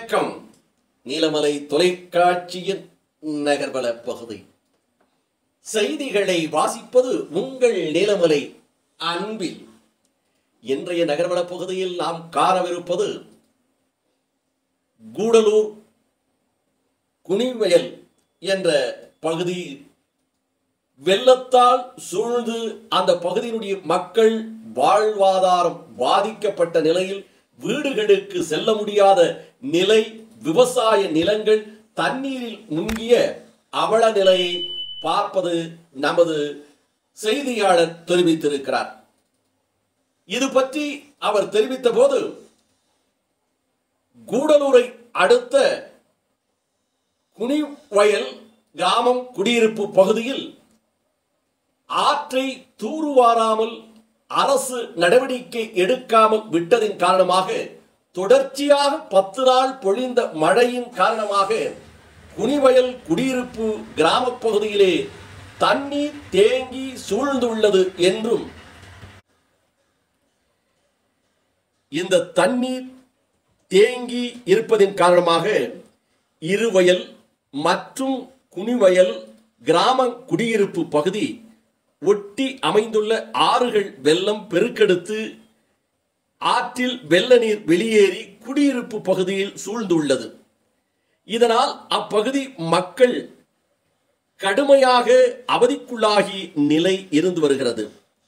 வணக்கம் நீலமலை தொலைக்காட்சியின் நகர்வல பகுதி செய்திகளை வாசிப்பது உங்கள் நீலமலை அன்பில் இன்றைய நகர்வல பகுதியில் நாம் காணவிருப்பது கூடலூர் குனிவயல் என்ற பகுதி வெள்ளத்தால் சூழ்ந்து அந்த பகுதியினுடைய மக்கள் வாழ்வாதாரம் பாதிக்கப்பட்ட நிலையில் வீடுகளுக்கு செல்ல முடியாத நிலை விவசாய நிலங்கள் தண்ணீரில் முங்கிய அவல நிலையை பார்ப்பது நமது செய்தியாளர் தெரிவித்திருக்கிறார் இது பற்றி அவர் தெரிவித்த போது கூடலூரை அடுத்த குனிவயல் கிராமம் குடியிருப்பு பகுதியில் ஆற்றை தூர்வாராமல் அரசு நடவடிக்கை எடுக்காமல் விட்டதின் காரணமாக தொடர்ச்சியாக பத்து நாள் பொழிந்த மழையின் காரணமாக குனிவயல் குடியிருப்பு கிராம பகுதியிலே தண்ணீர் தேங்கி சூழ்ந்துள்ளது என்றும் இந்த தண்ணீர் தேங்கி இருப்பதின் காரணமாக இருவயல் மற்றும் குனிவயல் கிராம குடியிருப்பு பகுதி ஒட்டி அமைந்துள்ள ஆறுகள் வெள்ளம் பெருக்கெடுத்து ஆற்றில் வெள்ள நீர் வெளியேறி குடியிருப்பு பகுதியில் சூழ்ந்துள்ளது இதனால் அப்பகுதி மக்கள் கடுமையாக அவதிக்குள்ளாகி நிலை இருந்து வருகிறது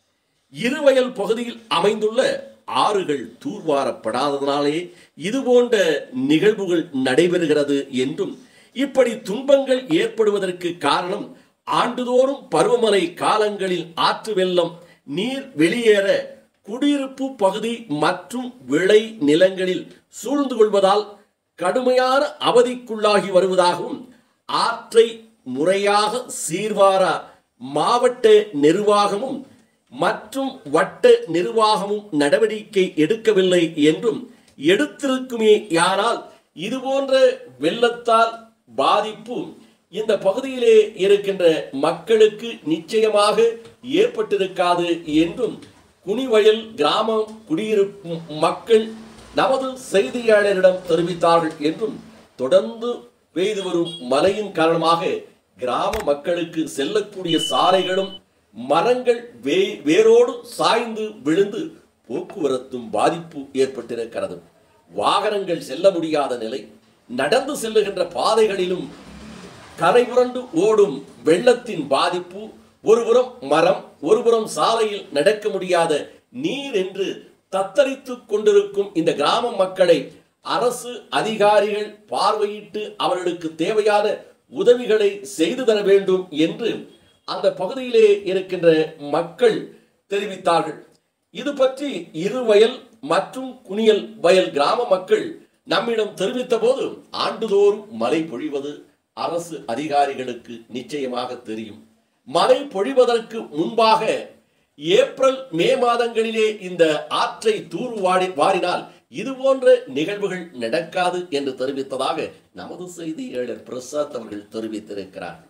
இருவயல் பகுதியில் அமைந்துள்ள ஆறுகள் தூர்வாரப்படாததனாலே இதுபோன்ற நிகழ்வுகள் நடைபெறுகிறது என்றும் இப்படி துன்பங்கள் ஏற்படுவதற்கு காரணம் ஆண்டுதோறும் பருவமழை காலங்களில் ஆற்று வெள்ளம் நீர் வெளியேற குடியிருப்பு பகுதி மற்றும் விளை நிலங்களில் சூழ்ந்து கொள்வதால் கடுமையான அவதிக்குள்ளாகி வருவதாகவும் ஆற்றை முறையாக சீர்வார மாவட்ட நிர்வாகமும் மற்றும் வட்ட நிர்வாகமும் நடவடிக்கை எடுக்கவில்லை என்றும் எடுத்திருக்குமே யானால் இதுபோன்ற வெள்ளத்தால் பாதிப்பு இந்த பகுதியிலே இருக்கின்ற மக்களுக்கு நிச்சயமாக ஏற்பட்டிருக்காது என்றும் குனிவயல் கிராமம் குடியிருக்கும் மக்கள் நமது செய்தியாளரிடம் தெரிவித்தார்கள் என்றும் தொடர்ந்து பெய்து வரும் மழையின் காரணமாக கிராம மக்களுக்கு செல்லக்கூடிய சாலைகளும் மரங்கள் வே வேரோடு சாய்ந்து விழுந்து போக்குவரத்தும் பாதிப்பு ஏற்பட்டிருக்கிறது வாகனங்கள் செல்ல முடியாத நிலை நடந்து செல்லுகின்ற பாதைகளிலும் கரை புரண்டு ஓடும் வெள்ளத்தின் பாதிப்பு ஒருபுறம் மரம் ஒருபுறம் சாலையில் நடக்க முடியாத நீர் என்று தத்தளித்துக் கொண்டிருக்கும் இந்த கிராம மக்களை அரசு அதிகாரிகள் பார்வையிட்டு அவர்களுக்கு தேவையான உதவிகளை செய்து தர வேண்டும் என்று அந்த பகுதியிலே இருக்கின்ற மக்கள் தெரிவித்தார்கள் இது பற்றி இருவயல் மற்றும் குனியல் வயல் கிராம மக்கள் நம்மிடம் தெரிவித்த போது ஆண்டுதோறும் மழை பொழிவது அரசு அதிகாரிகளுக்கு நிச்சயமாக தெரியும் மழை பொழிவதற்கு முன்பாக ஏப்ரல் மே மாதங்களிலே இந்த ஆற்றை தூர் வாடி வாரினால் இது போன்ற நிகழ்வுகள் நடக்காது என்று தெரிவித்ததாக நமது செய்தியாளர் பிரசாத் அவர்கள் தெரிவித்திருக்கிறார்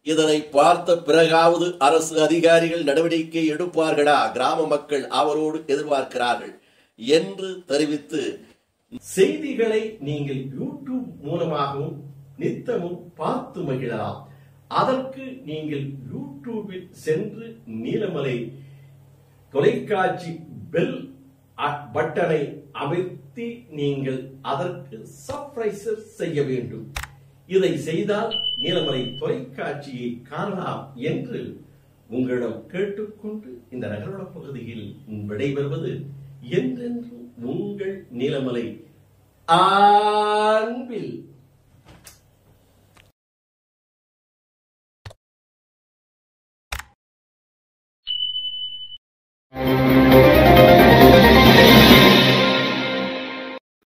இதனை பார்த்த பிறகாவது அரசு அதிகாரிகள் நடவடிக்கை எடுப்பார்களா கிராம மக்கள் அவரோடு எதிர்பார்க்கிறார்கள் என்று தெரிவித்து செய்திகளை நீங்கள் யூடியூப் மூலமாகவும் நித்தமும் பார்த்து மகிழலாம் அதற்கு நீங்கள் யூடியூபில் சென்று நீலமலை தொலைக்காட்சி பெல் அ- பட்டனை அமைத்தி நீங்கள் அதற்கு சப்ரைசர் செய்ய வேண்டும் இதை செய்தால் நீலமலை தொலைக்காட்சியை காணலாம் என்று உங்களிடம் கேட்டுக்கொண்டு இந்த நகரோட பகுதியில் விடைபெறுவது என்றென்றும் உங்கள் நீலமலை அன்பில்